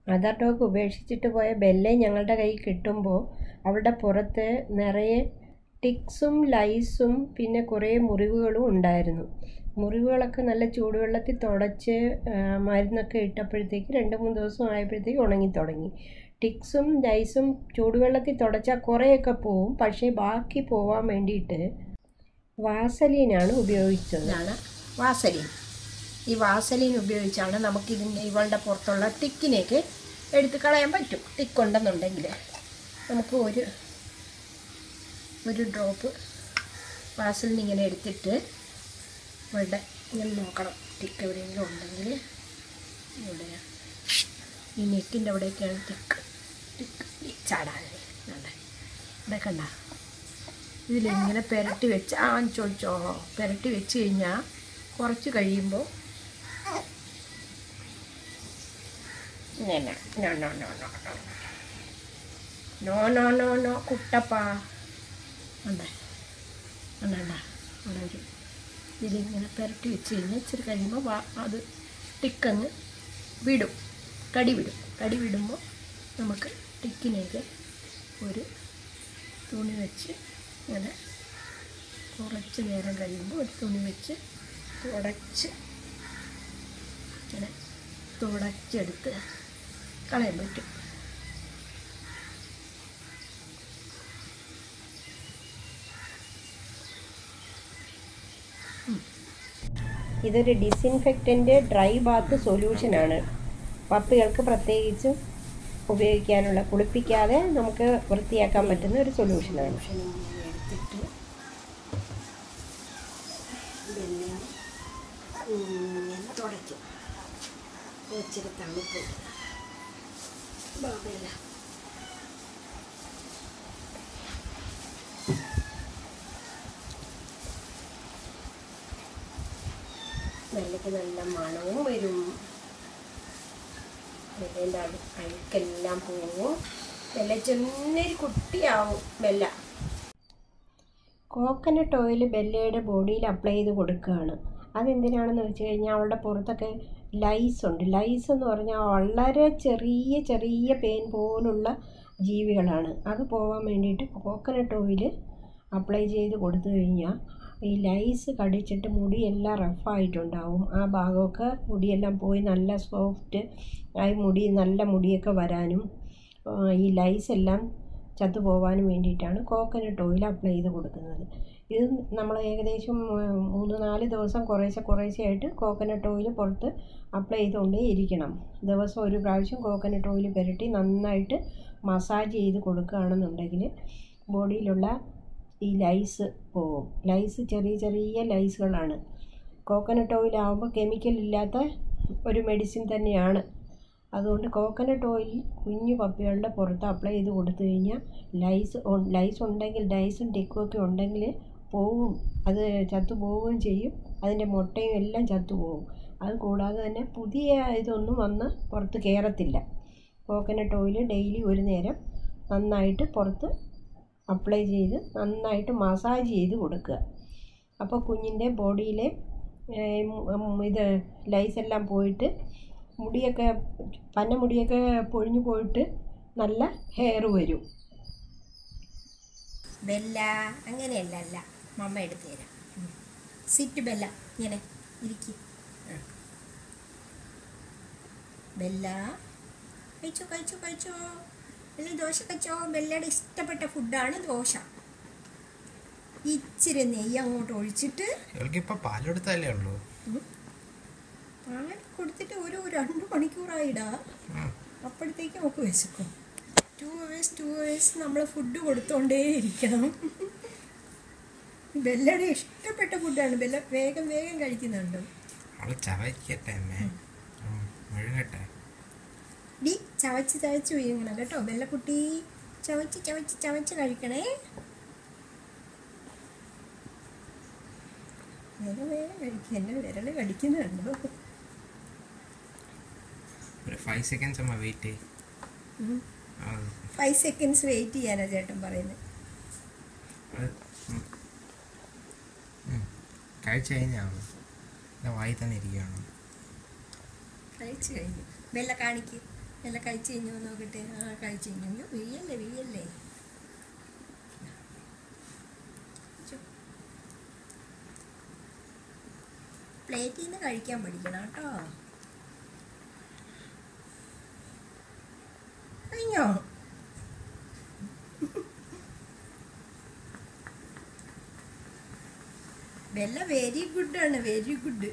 Mother dog ഉപേക്ഷിച്ചിട്ട് പോയ Bale ഞങ്ങളുടെ കയ്യിൽ കിട്ടുമ്പോൾ അവളുടെ പുറത്ത് നിറയെ ടിക്സും ലൈസും പിന്നെ കുറേ മുറിവുകളും ഉണ്ടായിരുന്നു മുറിവുകളൊക്കെ നല്ല ചൂടുവെള്ളത്തിൽ തുടച്ച് ആ, മരുന്നൊക്കെ ഇട്ടപ്പോഴത്തേക്ക് രണ്ട് മൂന്ന് ദിവസം ആയപ്പോഴത്തേക്ക് ഉണങ്ങി തുടങ്ങി ടിക്സും ലൈസും ചൂടുവെള്ളത്തിൽ തുടച്ചാൽ കുറേയൊക്കെ പോവും പക്ഷേ ബാക്കി പോവാൻ വേണ്ടിയിട്ട് വാസലീനാണ് ഉപയോഗിച്ചത് ഇതാണ് വാസലിൻ ഈ വാസലിൻ ഉപയോഗിച്ചാണ് നമുക്കിതിൻ്റെ ഇവളുടെ പുറത്തുള്ള ടിക്കിനെയൊക്കെ എടുത്ത് കളയാൻ പറ്റും ടിക്ക് ഉണ്ടെന്നുണ്ടെങ്കിൽ നമുക്ക് ഒരു ഒരു ഡ്രോപ്പ് വാസലിൻ ഇങ്ങനെ എടുത്തിട്ട് ഇവളുടെ ഇങ്ങനെ നോക്കണം ടിക്ക് എവിടെയെങ്കിലും ഉണ്ടെങ്കിൽ ഇവിടെ ഈ നെക്കിൻ്റെ അവിടെയൊക്കെയാണ് ടിക്ക് ടിക്ക് ചാടാൻ ഇവിടെ കണ്ട ഇതിലിങ്ങനെ പുരട്ടി വെച്ച് ആ ചോദിച്ചോ പുരട്ടി വെച്ച് കഴിഞ്ഞാൽ കുറച്ച് കഴിയുമ്പോൾ ഇങ്ങനെ no no no no no no no no no കുട്ടപ്പ ഉണ്ടേ ഉണ്ടണ്ട അവിടെ ഒരു ഇതിലിങ്ങനെ പുരട്ടി വെച്ച് കഴിഞ്ഞാൽ ഇച്ചിരി കഴിയുമ്പോൾ വാ അത് ടിക്കങ്ങ് വിടും കടി വിടും കടി വിടുമ്പോൾ നമുക്ക് ടിക്കിനെയൊക്കെ ഒരു തുണി വെച്ച് ഇങ്ങനെ കുറച്ച് നേരം കഴിയുമ്പോൾ ഒരു തുണി വെച്ച് തുടച്ച് ഇങ്ങനെ തുടച്ചെടുത്ത് കളയാൻ പറ്റും ഇതൊരു ഡിസിൻഫെക്റ്റൻ്റ് ഡ്രൈ ബാത്ത് സൊല്യൂഷനാണ് പപ്പികൾക്ക് പ്രത്യേകിച്ച് ഉപയോഗിക്കാനുള്ള കുളിപ്പിക്കാതെ നമുക്ക് വൃത്തിയാക്കാൻ പറ്റുന്ന ഒരു സൊല്യൂഷനാണ് എടുത്തിട്ട് ഇതെല്ലാം ഇങ്ങനെ തുടയ്ക്കും ഇച്ചിരി തണുപ്പ് ബാബയില വെള്ളയ്ക്ക് നല്ല മണവും വരും വെള്ളേൻ്റെ അഴുക്കെല്ലാം പോവും വെള്ള ചെന്നൊരു കുട്ടിയാവും വെള്ള കോക്കനട്ട് ഓയിൽ ബെല്ലയുടെ ബോഡിയിൽ അപ്ലൈ ചെയ്ത് കൊടുക്കുകയാണ് അതെന്തിനാണെന്ന് വെച്ച് കഴിഞ്ഞാൽ അവളുടെ പുറത്തൊക്കെ ലൈസ് ഉണ്ട് ലൈസ് എന്ന് പറഞ്ഞാൽ വളരെ ചെറിയ ചെറിയ പെയിൻ പോലുള്ള ജീവികളാണ് അത് പോകാൻ വേണ്ടിയിട്ട് കോക്കനട്ട് ഓയിൽ അപ്ലൈ ചെയ്ത് കൊടുത്തു കഴിഞ്ഞാൽ ഈ ലൈസ് കടിച്ചിട്ട് മുടിയെല്ലാം റഫായിട്ടുണ്ടാവും ആ ഭാഗമൊക്കെ മുടിയെല്ലാം പോയി നല്ല സോഫ്റ്റ് ആയി മുടി നല്ല മുടിയൊക്കെ വരാനും ആ, ഈ ലൈസ് എല്ലാം ചത്തുപോകാനും വേണ്ടിയിട്ടാണ് കോക്കനട്ട് ഓയിൽ അപ്ലൈ ചെയ്ത് കൊടുക്കുന്നത് ഇത് നമ്മൾ ഏകദേശം ഉം, മൂന്ന് നാല് ദിവസം കുറേശ്ശെ കുറേശ്ശെ ആയിട്ട് കോക്കനട്ട് ഓയിൽ പുറത്ത് അപ്ലൈ ചെയ്തുകൊണ്ടേ ഇരിക്കണം ദിവസം ഒരു പ്രാവശ്യം കോക്കനട്ട് ഓയിൽ പുരട്ടി നന്നായിട്ട് മസാജ് ചെയ്ത് കൊടുക്കുകയാണെന്നുണ്ടെങ്കിൽ ബോഡിയിലുള്ള ഈ ലൈസ് പോകും ലൈസ് ചെറിയ ചെറിയ ലൈസുകളാണ് കോക്കനട്ട് ഓയിൽ ആകുമ്പോൾ കെമിക്കൽ ഇല്ലാത്ത ഒരു മെഡിസിൻ തന്നെയാണ് അതുകൊണ്ട് കോക്കനട്ട് ഓയിൽ കുഞ്ഞു പപ്പികളുടെ പുറത്ത് അപ്ലൈ ചെയ്ത് കൊടുത്തു കഴിഞ്ഞാൽ ലൈസ് ഉ- ലൈസ് ഉണ്ടെങ്കിൽ ലൈസും ടിക്കും ഒക്കെ ഉണ്ടെങ്കിൽ പോവും അത് ചത്തു പോവുകയും ചെയ്യും അതിൻ്റെ മുട്ടയും എല്ലാം ചത്തു പോവും അത് കൂടാതെ തന്നെ പുതിയ ഇതൊന്നും വന്ന് പുറത്ത് കയറത്തില്ല കോക്കനട്ട് ഓയിൽ ഡെയിലി ഒരു നേരം നന്നായിട്ട് പുറത്ത് അപ്ലൈ ചെയ്ത് നന്നായിട്ട് മസാജ് ചെയ്ത് കൊടുക്കുക അപ്പോൾ കുഞ്ഞിൻ്റെ ബോഡിയിലെ ഏം, ഉം, ഇത് ലൈസ് എല്ലാം പോയിട്ട് മുടിയൊക്കെ പന്ന മുടിയൊക്കെ പൊഴിഞ്ഞു പോയിട്ട് നല്ല ഹെയർ വരും ബെല്ല അങ്ങനെയല്ല അല്ല മമ്മ എടുത്തു തരാം ഉം. സിറ്റ് ബെല്ല ഇങ്ങനെ ഇരിക്കും ബെല്ല കഴിച്ചോ കഴിച്ചോ കഴിച്ചോ ബെല്ല ദോശ കഴിച്ചോ ബെല്ലയുടെ ഇഷ്ടപ്പെട്ട ഫുഡാണ് ദോശ ഇച്ചിരി നെയ്യ് അങ്ങോട്ട് ഒഴിച്ചിട്ട് ഇവൾക്ക് ഇപ്പൊ പാലെടുത്താലേ ഉള്ളൂ പാൽ കൊടുത്തിട്ട് ഒരു രണ്ട് മണിക്കൂറായിടാ ഉം. അപ്പോഴത്തേക്ക് നമുക്ക് വിശക്കും ടു അവേഴ്സ് ടു അവേഴ്സ് നമ്മൾ ഫുഡ് കൊടുത്തോണ്ടേ ഇരിക്കണം ബെല്ലയുടെ ഇഷ്ടപ്പെട്ട ഫുഡാണ് ബെല്ല വേഗം വേഗം കഴിക്കുന്നുണ്ട് അവള് ചവയ്ക്കട്ടെ അമ്മേ ഉം, മുഴുകട്ടെ ഡി ചവച്ച് ചവച്ച് വീങ്ങണം കേട്ടോ ബെല്ലക്കുട്ടി ചവച്ച് ചവച്ച് ചവച്ച് കഴിക്കണേ വേഗം വേഗം കഴിക്കുക എൻ്റെ വിരൽ കടിക്കുന്നുണ്ടോ ഒരു ഫൈവ് സെക്കൻഡ്സ് അമ്മ വെയിറ്റ് ഉം. ഫൈവ് സെക്കൻഡ്സ് വെയിറ്റ് ചെയ്യാനാ ചേട്ടൻ പറയുന്നത് കഴിച്ചു കഴിഞ്ഞാൽ വായി തന്നെ ഇരിക്കുകയാണ് കഴിച്ചു കഴിഞ്ഞു ബെല്ല കാണിക്ക് എല്ലാം കഴിച്ച് കഴിഞ്ഞോ നോക്കട്ടെ ആ കഴിച്ച് കഴിഞ്ഞു അയ്യോ വീയല്ലേ വീയല്ലേ പ്ലേറ്റിൽ നിന്ന് കഴിക്കാൻ പഠിക്കണം കേട്ടോ കഴിഞ്ഞോ വെല്ല വെരി ഗുഡാണ് വെരി ഗുഡ്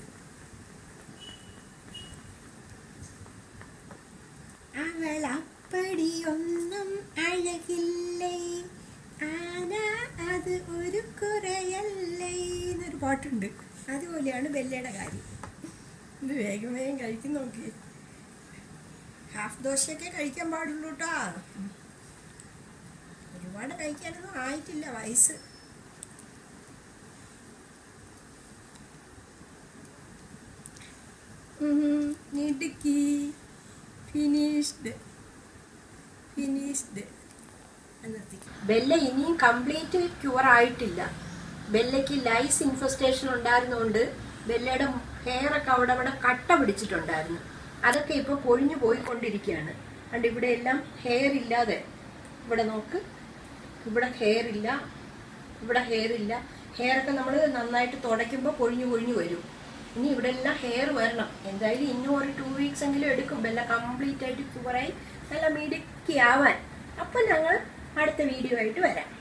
അവൾ അപ്പടിയൊന്നും അഴകില്ലേ ആന അത് ഒരു കുറയല്ലേ എന്നൊരു പാട്ടുണ്ട് അതുപോലെയാണ് ബെല്ലയുടെ കാര്യം ഇത് വേഗം വേഗം കഴിക്കും നോക്കി ഹാഫ് ദോശയൊക്കെ കഴിക്കാൻ പാടുള്ളൂ കേട്ടോ ഒരുപാട് കഴിക്കാനൊന്നും ആയിട്ടില്ല വയസ്സ് ഇടുക്കി ഫിനിഷ്ഡ് ഫിനിഷ്ഡ് എന്നെത്തിക്കും ബെല്ല ഇനിയും കംപ്ലീറ്റ് ക്യൂർ ആയിട്ടില്ല ബെല്ലയ്ക്ക് ലൈസ് ഇൻഫെസ്റ്റേഷൻ ഉണ്ടായിരുന്നുകൊണ്ട് ബെല്ലയുടെ ഹെയർ ഒക്കെ അവിടെ അവിടെ കട്ട പിടിച്ചിട്ടുണ്ടായിരുന്നു അതൊക്കെ ഇപ്പോൾ പൊഴിഞ്ഞു പോയിക്കൊണ്ടിരിക്കുകയാണ് അതുകൊണ്ട് ഇവിടെ എല്ലാം ഹെയർ ഇല്ലാതെ ഇവിടെ നോക്ക് ഇവിടെ ഹെയർ ഇല്ല ഇവിടെ ഹെയർ ഇല്ല ഹെയർ ഒക്കെ നമ്മൾ നന്നായിട്ട് തുടയ്ക്കുമ്പോൾ പൊഴിഞ്ഞു പൊഴിഞ്ഞു വരും ഇനി ഇവിടെ എല്ലാം ഹെയർ വരണം എന്തായാലും ഇന്നും ഒരു ടു വീക്സ് എങ്കിലും എടുക്കും ബെല്ല കംപ്ലീറ്റ് ആയിട്ട് ക്യൂറായി നല്ല മിടുക്കി ആവാൻ അപ്പം ഞങ്ങൾ അടുത്ത വീഡിയോ ആയിട്ട് വരാം